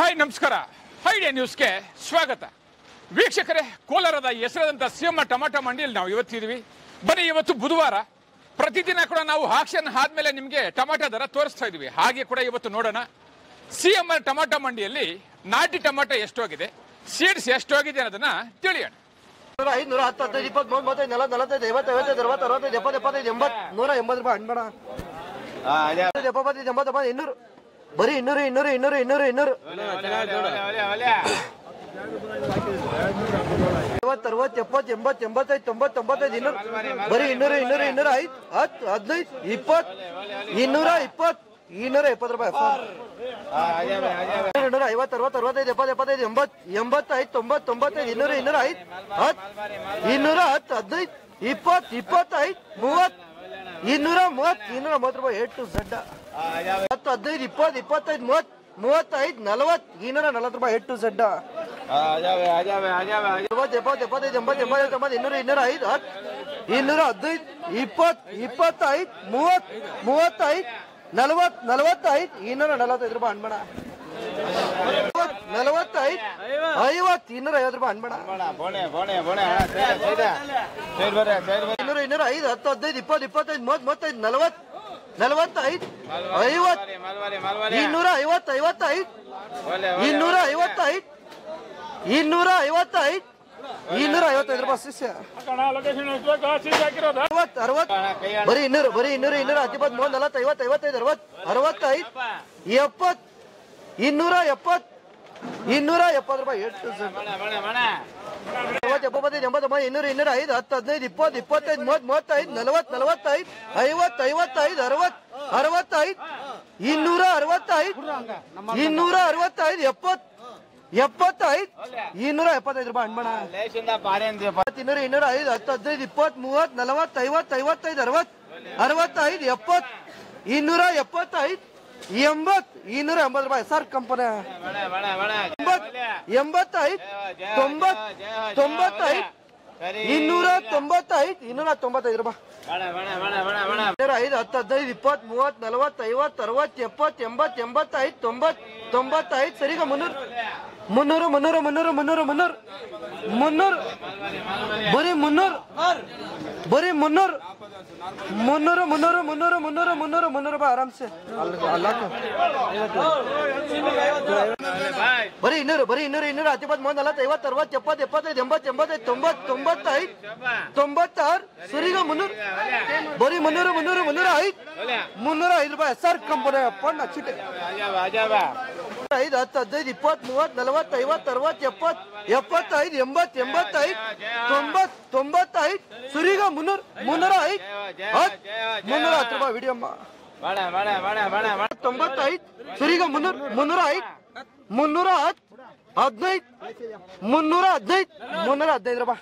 hi ನಮಸ್ಕಾರ ಹೈಡೆ ನ್ಯೂಸ್ಗೆ ಸ್ವಾಗತ ವೀಕ್ಷಕರೇ ಕೋಲಾರದ ಹೆಸರಾದಂಥ ಸಿಎಂ ಟಮಾಟೋ ಮಂಡಿಯಲ್ಲಿ ನಾವು ಇವತ್ತಿದ್ದೀವಿ ಬನ್ನಿ ಇವತ್ತು ಬುಧವಾರ ಪ್ರತಿದಿನ ಕೂಡ ನಾವು ಆಕ್ಷನ್ ಆದ್ಮೇಲೆ ನಿಮಗೆ ಟಮಾಟೋ ದರ ತೋರಿಸ್ತಾ ಇದೀವಿ ಹಾಗೆ ಕೂಡ ಇವತ್ತು ನೋಡೋಣ ಸಿಎಂ ಟಮಾಟೋ ಮಂಡಿಯಲ್ಲಿ ನಾಟಿ ಟಮಾಟೋ ಎಷ್ಟೋಗಿದೆ ಸೀಡ್ಸ್ ಎಷ್ಟೋಗಿದೆ ಅನ್ನೋದನ್ನ ತಿಳಿಯೋಣ ನೂರ ಐದು ನೂರ ಹತ್ತು ಹತ್ತೈದು ಇಪ್ಪತ್ತು ಮೂವತ್ತು ಮೂವತ್ತೈದು ನಲವತ್ತು ನಲವತ್ತೈದು ಐವತ್ತು ಐವತ್ತೈದು ಅರವತ್ತು ಅರವತ್ತೈದು ಎಪ್ಪತ್ತು ಎಪ್ಪತ್ತೈದು ಎಂಬತ್ತು ನೂರ ಎಂಬತ್ತು ರೂಪಾಯಿ ಹಣ್ಬೇಡ ಎಪ್ಪತ್ತೈದು ಎಂಬತ್ತು ಎಂಬತ್ತು ಇನ್ನೂರು ಬರೀ ಇನ್ನೂರು ಇನ್ನೂರು ಇನ್ನೂರು ಇನ್ನೂರು ಇನ್ನೂರು ಐವತ್ತು ಅರವತ್ತು ಎಪ್ಪತ್ತು ಎಂಬತ್ತು ಎಂಬತ್ತೈದು ತೊಂಬತ್ತು ತೊಂಬತ್ತೈದು ಇನ್ನೂರು ಬರೀ ಇನ್ನೂರು ಇನ್ನೂರು ಇನ್ನೂರ ಐದು ಹತ್ತು ಹದಿನೈದು ಇಪ್ಪತ್ತು ಇನ್ನೂರ ಇಪ್ಪತ್ತು ಇನ್ನೂರ ಎಪ್ಪತ್ತು ರೂಪಾಯಿ ಇನ್ನೂರ ಐವತ್ತು ಅರವತ್ತು ಅರವತ್ತೈದು ಎಪ್ಪತ್ತು ಎಪ್ಪತ್ತೈದು ಎಂಬತ್ತು ಎಂಬತ್ತೈದು ತೊಂಬತ್ತು ತೊಂಬತ್ತೈದು ಇನ್ನೂರ ಇನ್ನೂರ ಐದು ಹತ್ತು ಇನ್ನೂರ ಹತ್ತು ಹದಿನೈದು ಇಪ್ಪತ್ತು ಇಪ್ಪತ್ತೈದು ಮೂವತ್ತು ಇನ್ನೂರ ಮೂವತ್ತು ಇನ್ನೂರ ಮೂವತ್ತು ರೂಪಾಯಿ ಏಟ್ ಟು ಝಡ್ ಹತ್ತು ಹದಿನೈದು ಇಪ್ಪತ್ತು ಇಪ್ಪತ್ತೈದು ಮೂವತ್ತು ಮೂವತ್ತೈದು ನಲವತ್ತು ಇನ್ನೂರ ನಲವತ್ತು ರೂಪಾಯಿ ಏಟ್ ಟು ಝಡ್ ಅರವತ್ತು ಎಪ್ಪತ್ತು ಎಪ್ಪತ್ತೈದು ಎಂಬತ್ತು ಎಂಬತ್ತೈದು ತೊಂಬತ್ತು ಇನ್ನೂರ ಇನ್ನೂರ ಐದು ಹತ್ತು ಇನ್ನೂರ ಹದಿನೈದು ಇಪ್ಪತ್ತು ಇಪ್ಪತ್ತೈದು ಮೂವತ್ತು ಮೂವತ್ತೈದು ನಲವತ್ತು ನಲವತ್ತೈದು ಇನ್ನೂರ ನಲವತ್ತೈದು ರೂಪಾಯಿ ಅನ್ಬೇಡ ನಲವತ್ತೈದು ಐವತ್ತು ಇನ್ನೂರ ಐವತ್ತು ರೂಪಾಯಿ ಅನ್ಬೇಡ ಇನ್ನೂರ ಇನ್ನೂರ ಐದು ಹತ್ತು ಹದಿನೈದು ಇಪ್ಪತ್ತು ಇಪ್ಪತ್ತೈದು ಮೂವತ್ತು ಮೂವತ್ತೈದು ನಲವತ್ತು ನಲವತ್ತೈದು ಐವತ್ತು ಇನ್ನೂರ ಐವತ್ತು ಐವತ್ತೈದು ಇನ್ನೂರ ಐವತ್ತೈದು ಇನ್ನೂರ ಐವತ್ತೈದು ಇನ್ನೂರ ಐವತ್ತೈದು ರೂಪಾಯಿ ಶಿಷ್ಯ ಅರವತ್ತು ಅರವತ್ತು ಬರೀ ಇನ್ನೂರು ಬರೀ ಇನ್ನೂರು ಇನ್ನೂರ ಹತ್ತಿಪ್ಪತ್ತು ಮೂವತ್ತು ನಲವತ್ತು ಐವತ್ತು ಐವತ್ತೈದು ಅರವತ್ತು ಅರವತ್ತೈದು ಎಪ್ಪತ್ತು ಇನ್ನೂರ ಎಪ್ಪತ್ತು ಇನ್ನೂರ ಎಪ್ಪತ್ತು ರೂಪಾಯಿ ಎಷ್ಟು ಐವತ್ತು ಎಪ್ಪತ್ತೈದು ಎಂಬತ್ತೊಂಬತ್ತು ಇನ್ನೂರು ಇನ್ನೂರ ಐದು ಹತ್ತು ಹದಿನೈದು ಇಪ್ಪತ್ತು ಇಪ್ಪತ್ತೈದು ಮೂವತ್ತು ಮೂವತ್ತೈದು ನಲವತ್ತು ನಲವತ್ತೈದು ಐವತ್ತು ಐವತ್ತೈದು ಅರವತ್ತು ಅರವತ್ತೈದು ಇನ್ನೂರ ಅರವತ್ತೈದು ಇನ್ನೂರ ಅರವತ್ತೈದು ಎಪ್ಪತ್ತು ಎಪ್ಪತ್ತೈದು ಇನ್ನೂರ ಎಪ್ಪತ್ತೈದು ರೂಪಾಯಿ ಅಣ್ಮಣ ಇನ್ನೂರ ಇನ್ನೂರ ಐದು ಹತ್ತು ಹದಿನೈದು ಇಪ್ಪತ್ತು ಮೂವತ್ತು ನಲವತ್ತು ಐವತ್ತು ಐವತ್ತೈದು ಅರವತ್ತು ಅರವತ್ತೈದು ಎಪ್ಪತ್ತು ಇನ್ನೂರ ಎಪ್ಪತ್ತೈದು ಎಂಬತ್ತು ಇನ್ನೂರ ಎಂಬತ್ತು ರೂಪಾಯಿ ಸರ್ ಕಂಪನಿ ಎಂಬತ್ತು ಎಂಬತ್ತೈದು ತೊಂಬತ್ತು ತೊಂಬತ್ತೈದು ಇನ್ನೂರ ತೊಂಬತ್ತೈದು ಇನ್ನೂರ ತೊಂಬತ್ತೈದು ರೂಪಾಯಿ ಇನ್ನೂರ ಐದು ಹತ್ತು ಹದಿನೈದು ಇಪ್ಪತ್ತು ಮೂವತ್ತು ನಲವತ್ತು ಐವತ್ತು ಅರವತ್ತು ಎಪ್ಪತ್ತು ಎಂಬತ್ತು ಎಂಬತ್ತೈದು ತೊಂಬತ್ತು ತೊಂಬತ್ತೈದು ಸರಿಗ ಮುನ್ನೂರು ಮುನ್ನೂರು ಮುನ್ನೂರು ಮುನ್ನೂರು ಮುನ್ನೂರು ಮುನ್ನೂರು ಮುನ್ನೂರು ಬರೀ ಮುನ್ನೂರು ಬರೀ ಮುನ್ನೂರು ಮುನ್ನೂರು ಮುನ್ನೂರು ಮುನ್ನೂರು ಮುನ್ನೂರು ಮುನ್ನೂರು ಮುನ್ನೂರು ರೂಪಾಯಿ ಆರಾಮ್ಸೆ ಅಲ್ಲಿ ಅಲ್ಲಾಕು ಬರೀ ಇನ್ನೂರು ಬರೀ ಇನ್ನೂರು ಇನ್ನೂರು ಹತ್ತಿಪ್ಪತ್ತು ಮೂವತ್ತು ನಲವತ್ತು ಐವತ್ತು ಅರವತ್ತು ಎಪ್ಪತ್ತು ಎಪ್ಪತ್ತೈದು ಎಂಬತ್ತು ಎಂಬತ್ತೈದು ತೊಂಬತ್ತು ತೊಂಬತ್ತೈದು ತೊಂಬತ್ತಾರು ಸರಿಗ ಮುನ್ನೂರು ಬರೀ ಮುನ್ನೂರು ಮುನ್ನೂರು ಮುನ್ನೂರ ಐದು ಮುನ್ನೂರ ಐದು ರೂಪಾಯಿ ಸರ್ ಕಂಪನಿ ಪಣ್ಣ ಚಿಟ್ಟೆ ಐದು ಹತ್ತು ಹದಿನೈದು ಇಪ್ಪತ್ತು ಮೂವತ್ತು ನಲವತ್ತು ಐವತ್ತು ಅರವತ್ತು ಎಪ್ಪತ್ತು ಎಪ್ಪತ್ತೈದು ಎಂಬತ್ತು ಎಂಬತ್ತೈದು ತೊಂಬತ್ತು ತೊಂಬತ್ತೈದು ಸುರಿಗ ಮುನ್ನೂರು ಮುನ್ನೂರ ಐದು ಹತ್ತು ಮುನ್ನೂರ ಹತ್ತು ರೂಪಾಯಿ ವಿಡಿಯಮ್ಮ ತೊಂಬತ್ತೈದು ಸುರಿಗ ಮುನ್ನೂರು ಮುನ್ನೂರ ಐದು ಮುನ್ನೂರ ಹತ್ತು ಹದಿನೈದು ಮುನ್ನೂರ ಹದಿನೈದು ಮುನ್ನೂರ ಹದಿನೈದು ರೂಪಾಯಿ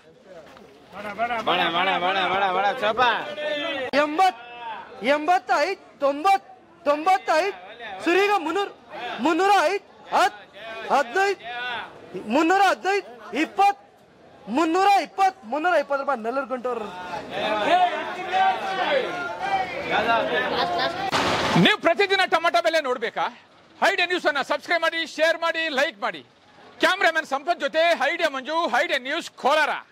ಎಂಬತ್ ಎಂಬತ್ತೈದು ತೊಂಬತ್ ತೊಂಬತ್ತೈದು ಸುರಿಗ ಮುನ್ನೂರು ಮುನ್ನೂರ ಐದು ಹತ್ತು ಹದಿನೈದು ಮುನ್ನೂರ ಹದಿನೈದು ಇಪ್ಪತ್ತು ಮುನ್ನೂರ ಇಪ್ಪತ್ತು ಮುನ್ನೂರ ಇಪ್ಪತ್ತು ರೂಪಾಯಿ ನೆಲ್ಲೂರು ಗಂಟವ್ರು ನೀವು ಪ್ರತಿದಿನ ಟೊಮೆಟೊ ಬೆಲೆ ನೋಡ್ಬೇಕಾ ಹೈಡೆ ನ್ಯೂಸ್ ಅನ್ನ ಸಬ್ಸ್ಕ್ರೈಬ್ ಮಾಡಿ ಶೇರ್ ಮಾಡಿ ಲೈಕ್ ಮಾಡಿ ಕ್ಯಾಮ್ರಾಮನ್ ಸಂಪತ್ ಜೊತೆ ಹೈಡೆ ಮಂಜು ಹೈಡೆ ನ್ಯೂಸ್ ಕೋಲಾರ